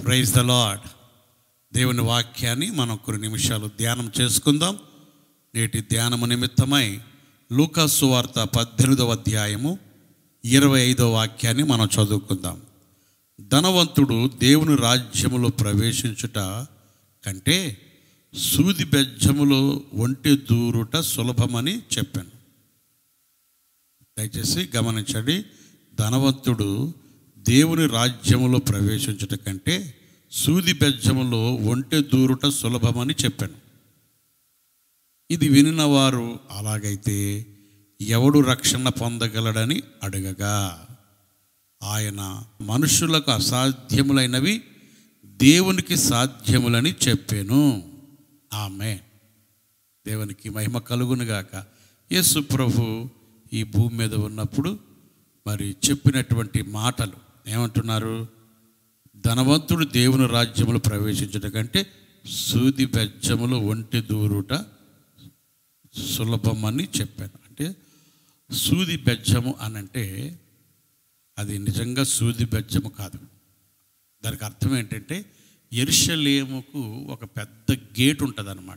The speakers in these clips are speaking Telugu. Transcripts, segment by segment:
ప్రైజ్ ద లాడ్ దేవుని వాక్యాన్ని మనం కొన్ని నిమిషాలు ధ్యానం చేసుకుందాం నేటి ధ్యానము నిమిత్తమై లూకాసు వార్త పద్దెనిమిదవ అధ్యాయము ఇరవై ఐదవ వాక్యాన్ని మనం చదువుకుందాం ధనవంతుడు దేవుని రాజ్యములో ప్రవేశించుట కంటే సూది బెజ్జములో ఒంటి దూరుట సులభమని చెప్పాను దయచేసి గమనించండి ధనవంతుడు దేవుని రాజ్యములో ప్రవేశించుట కంటే సూది బెజ్జములో ఒంటె దూరుట సులభమని చెప్పాను ఇది వినిన వారు అలాగైతే ఎవడు రక్షణ పొందగలడని అడగగా ఆయన మనుషులకు అసాధ్యములైనవి దేవునికి సాధ్యములని చెప్పాను ఆమె దేవునికి మహిమ కలుగునుగాక యేసు ప్రభు ఈ భూమి మీద ఉన్నప్పుడు మరి చెప్పినటువంటి మాటలు ఏమంటున్నారు ధనవంతుడు దేవుని రాజ్యములు ప్రవేశించడం కంటే సూది బెజ్జములు ఒంటి దూరుట సులభమని చెప్పాను అంటే సూది బెజ్జము అనంటే అది నిజంగా సూది బెజ్జము కాదు దానికి అర్థం ఏంటంటే ఎరుషలేముకు ఒక పెద్ద గేట్ ఉంటుంది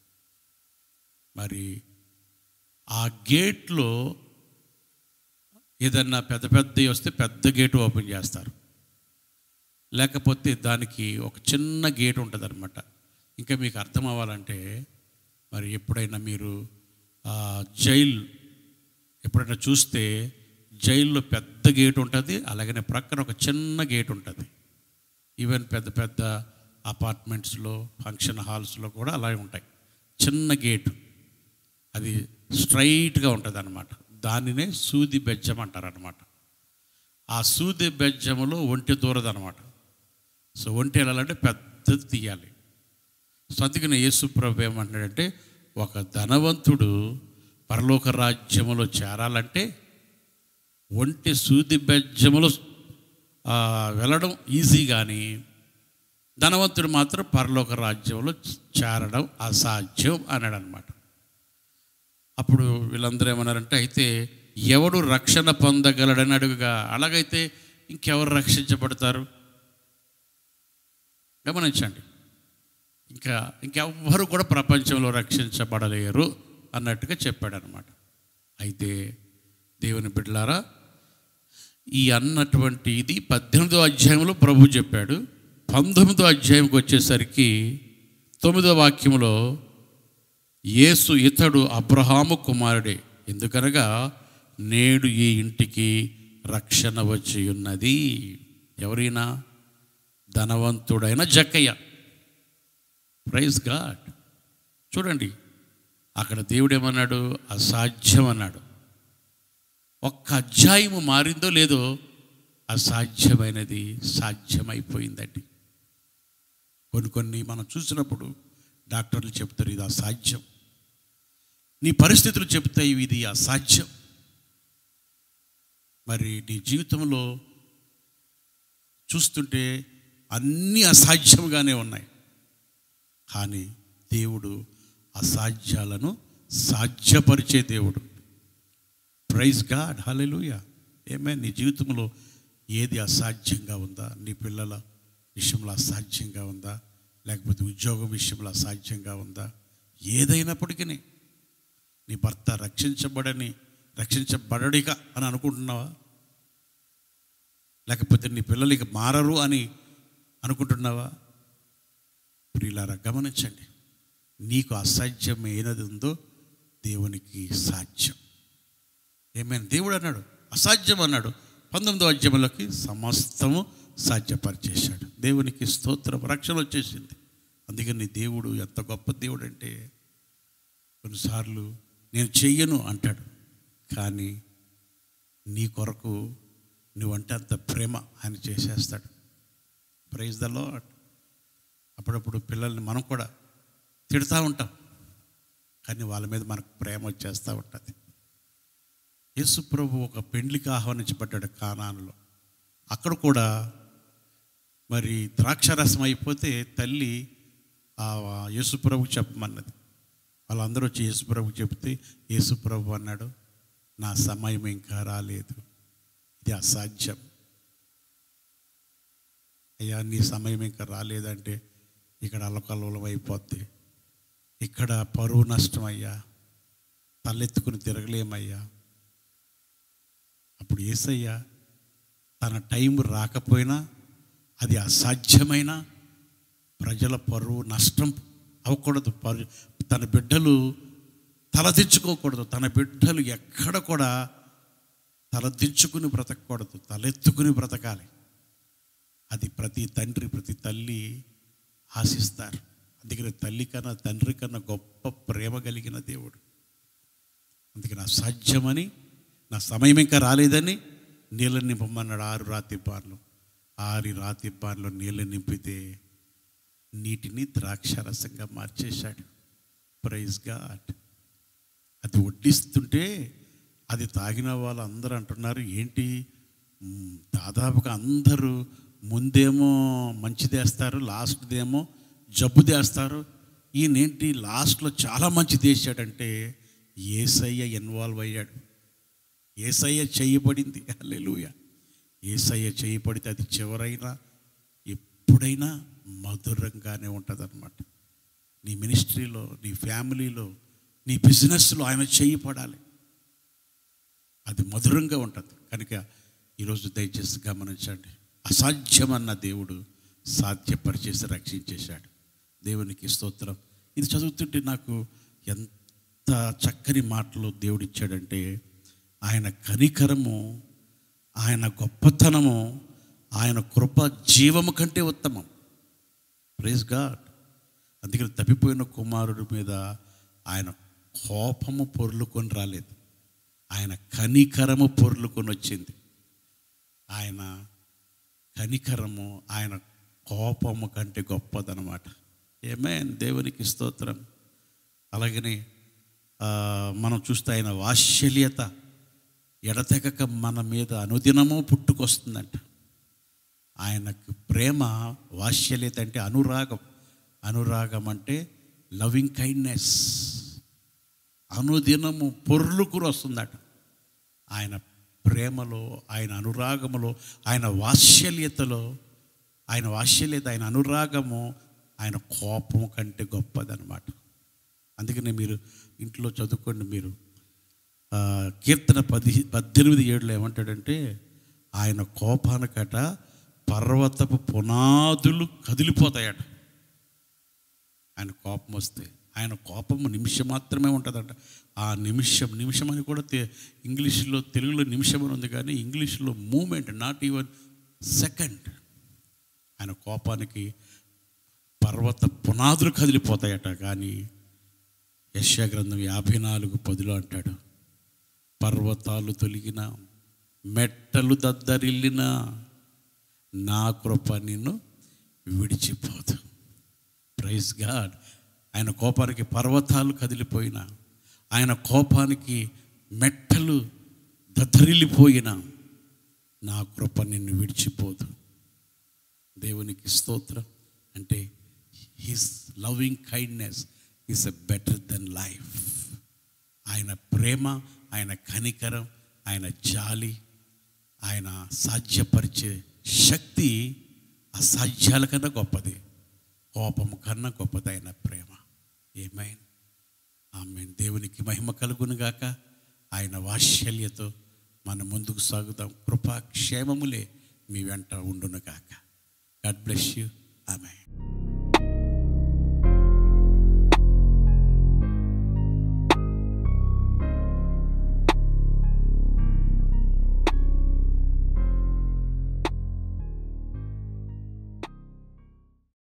మరి ఆ గేట్లో ఏదన్నా పెద్ద పెద్దవి వస్తే పెద్ద గేటు ఓపెన్ చేస్తారు లేకపోతే దానికి ఒక చిన్న గేట్ ఉంటుంది అనమాట ఇంకా మీకు అర్థం అవ్వాలంటే మరి ఎప్పుడైనా మీరు ఆ, జైల్ ఎప్పుడైనా చూస్తే జైల్లో పెద్ద గేట్ ఉంటుంది అలాగనే ప్రక్కన ఒక చిన్న గేట్ ఉంటుంది ఈవెన్ పెద్ద పెద్ద అపార్ట్మెంట్స్లో ఫంక్షన్ హాల్స్లో కూడా అలాగే ఉంటాయి చిన్న గేటు అది స్ట్రైట్గా ఉంటుంది అనమాట దానినే సూది బెజ్జం అంటారు అనమాట ఆ సూది బెజ్జములో ఒంటి దూరదనమాట సో ఒంటి వెళ్ళాలంటే పెద్దది తీయాలి సో అందుకని యేసు ప్రభు ఏమంటున్నాడంటే ఒక ధనవంతుడు పరలోక రాజ్యములో చేరాలంటే ఒంటి సూది బెజ్జములో ఆ, వెళ్ళడం ఈజీ కానీ ధనవంతుడు మాత్రం పరలోక రాజ్యంలో చేరడం అసాధ్యం అన్నాడు అనమాట అప్పుడు వీళ్ళందరూ ఏమన్నారంటే అయితే ఎవడు రక్షణ పొందగలడని అడుగుగా అలాగైతే ఇంకెవరు రక్షించబడతారు గమనించండి ఇంకా ఇంకెవ్వరు కూడా ప్రపంచంలో రక్షించబడలేరు అన్నట్టుగా చెప్పాడనమాట అయితే దేవుని బిడ్డలారా ఈ అన్నటువంటి ఇది పద్దెనిమిదో అధ్యాయంలో ప్రభు చెప్పాడు పంతొమ్మిదో అధ్యాయంకి వచ్చేసరికి తొమ్మిదో వాక్యంలో యేసు ఇతడు అబ్రహాము కుమారుడే ఎందుకనగా నేడు ఈ ఇంటికి రక్షణ వచ్చి ఉన్నది ఎవరైనా ధనవంతుడైన జక్కయ్య ప్రైజ్ గాడ్ చూడండి అక్కడ దేవుడు ఏమన్నాడు అసాధ్యం అన్నాడు ఒక్క అధ్యాయము మారిందో లేదో అసాధ్యమైనది సాధ్యమైపోయిందండి కొన్ని కొన్ని మనం చూసినప్పుడు డాక్టర్లు చెప్తారు ఇది అసాధ్యం నీ పరిస్థితులు చెప్తాయి ఇది అసాధ్యం మరి నీ జీవితంలో చూస్తుంటే అన్నీ అసాధ్యంగానే ఉన్నాయి కానీ దేవుడు అసాధ్యాలను సాధ్యపరిచే దేవుడు ప్రైజ్ గాడ్ హల్లెలూయా ఏమే నీ జీవితంలో ఏది అసాధ్యంగా ఉందా నీ పిల్లల విషయంలో అసాధ్యంగా ఉందా లేకపోతే ఉద్యోగం విషయంలో అసాధ్యంగా ఉందా ఏదైనప్పటికీ నీ భర్త రక్షించబడని రక్షించబడడిగా అని అనుకుంటున్నావా లేకపోతే నీ పిల్లలు ఇక మారరు అని అనుకుంటున్నావా ప్రియులారా గమనించండి నీకు అసాధ్యం ఏనది ఉందో దేవునికి సాధ్యం ఏమైనా దేవుడు అన్నాడు అసాధ్యం అన్నాడు పంతొమ్మిదో అధ్యాయంలోకి సమస్తము సాధ్యపరిచేశాడు దేవునికి స్తోత్రం రక్షణ వచ్చేసింది అందుకని దేవుడు ఎంత గొప్ప దేవుడు అంటే కొన్నిసార్లు నేను చెయ్యను అంటాడు కానీ నీ కొరకు నువ్వంటే అంత ప్రేమ ఆయన చేసేస్తాడు ప్రైజ్ ద లాడ్ అప్పుడప్పుడు పిల్లల్ని మనం కూడా తిడతా ఉంటాం కానీ వాళ్ళ మీద మనకు ప్రేమ వచ్చేస్తూ ఉంటుంది యేసు ప్రభు ఒక పెండ్లికి ఆహ్వానించబడ్డాడు కానానులో అక్కడ కూడా మరి ద్రాక్షరసం అయిపోతే తల్లి ఆ యేసు ప్రభుకి చెప్పమన్నది వాళ్ళందరూ వచ్చి యేసు ప్రభుకి చెప్తే యేసు ప్రభు అన్నాడు నా సమయం ఇంకా రాలేదు ఇది అసాధ్యం అయ్యా నీ సమయం ఇంకా రాలేదంటే ఇక్కడ అల్లకల్లోలం అయిపోద్ది ఇక్కడ పరువు నష్టం అయ్యా తలెత్తుకుని తిరగలేమయ్యా అప్పుడు ఏసయ్యా తన టైం రాకపోయినా అది అసాధ్యమైన ప్రజల పరువు నష్టం అవ్వకూడదు పరు తన బిడ్డలు తలదించుకోకూడదు తన బిడ్డలు ఎక్కడ కూడా తలదించుకుని బ్రతకూడదు తలెత్తుకుని బ్రతకాలి అది ప్రతి తండ్రి ప్రతి తల్లి ఆశిస్తారు అందుకని తల్లి కన్నా తండ్రి కన్నా గొప్ప ప్రేమ కలిగిన దేవుడు అందుకని అసాధ్యమని నా సమయం ఇంకా రాలేదని నీళ్ళని నింపమన్నాడు ఆరు రాతి బాన్లు ఆరు రాతి బాన్లో నీళ్ళు నింపితే నీటిని ద్రాక్షరసంగా మార్చేశాడు ప్రైజ్ గాడ్ అది వడ్డిస్తుంటే అది తాగిన వాళ్ళు అందరూ అంటున్నారు ఏంటి మ్, దాదాపుగా అందరూ ముందేమో మంచిదేస్తారు లాస్ట్దేమో జబ్బు చేస్తారు ఈయనేంటి లాస్ట్లో చాలా మంచిది వేసాడంటే ఏసయ్య ఇన్వాల్వ్ అయ్యాడు ఏసయ్య చేయబడింది అల్లెలుయ ఏసయ్య చేయబడితే అది చివరైనా ఎప్పుడైనా మధురంగానే ఉంటుంది నీ మినిస్ట్రీలో నీ ఫ్యామిలీలో నీ బిజినెస్లో ఆయన చేయపడాలి అది మధురంగా ఉంటుంది కనుక ఈరోజు దయచేసి గమనించండి అసాధ్యమన్న దేవుడు సాధ్యపరిచేసి రక్షించేశాడు దేవునికి స్తోత్రం ఇది చదువుతుంటే నాకు ఎంత చక్కని మాటలు దేవుడు ఇచ్చాడంటే ఆయన కనికరము ఆయన గొప్పతనము ఆయన కృప జీవము కంటే ఉత్తమం ప్రేజ్ గాడ్ అందుకని తప్పిపోయిన కుమారుడి మీద ఆయన కోపము పొర్లుకొని రాలేదు ఆయన కనికరము పొర్లుకొని వచ్చింది ఆయన కనికరము ఆయన కోపము కంటే గొప్పదనమాట ఏమే దేవునికి స్తోత్రం అలాగనే ఆ, మనం చూస్తే ఆయన వాత్సల్యత ఎడతెగక మన మీద అనుదినము పుట్టుకొస్తుందంట ఆయనకు ప్రేమ వాత్సల్యత అంటే అనురాగం అనురాగం అంటే లవింగ్ కైండ్నెస్ అనుదినము పొర్లుకుని వస్తుందట ఆయన ప్రేమలో ఆయన అనురాగములో ఆయన వాత్సల్యతలో ఆయన వాత్సల్యత ఆయన అనురాగము ఆయన కోపము కంటే గొప్పదనమాట అందుకనే మీరు ఇంట్లో చదువుకోండి మీరు ఆ, కీర్తన పది పద్దెనిమిది ఏడులో ఏమంటాడంటే ఆయన కోపానికట పర్వతపు పునాదులు కదిలిపోతాయట ఆయన కోపం వస్తే ఆయన కోపము నిమిషం మాత్రమే ఉంటుందంట ఆ నిమిషం నిమిషం అని కూడా తె- ఇంగ్లీష్లో తెలుగులో నిమిషం అని ఉంది కానీ ఇంగ్లీష్లో మూమెంట్ నాట్ ఈవెన్ సెకండ్ ఆయన కోపానికి పర్వత పునాదులు కదిలిపోతాయట కానీ యశ్యా గ్రంథం యాభై నాలుగు పదిలో అంటాడు పర్వతాలు తొలగిన మెట్టలు దద్దరిల్లిన నా కృప నిన్ను విడిచిపోదు ప్రైజ్ గాడ్ ఆయన కోపానికి పర్వతాలు కదిలిపోయిన ఆయన కోపానికి మెట్టలు దద్దరిల్లిపోయిన నా కృప నిన్ను విడిచిపోదు దేవునికి స్తోత్రం అంటే his loving kindness is a better than life ఆయన ప్రేమ ఆయన కనికరం ఆయన జాలి ఆయన సాధ్యపరిచే శక్తి అసాధ్యాల కన్నా గొప్పది కోపము కన్నా గొప్పది ఆయన ప్రేమ ఏమైన్ ఆమె దేవునికి మహిమ కలుగునుగాక ఆయన వాత్సల్యతో మన ముందుకు సాగుదాం కృపా క్షేమములే మీ వెంట ఉండునుగాక గాడ్ బ్లెస్ యూ ఆమె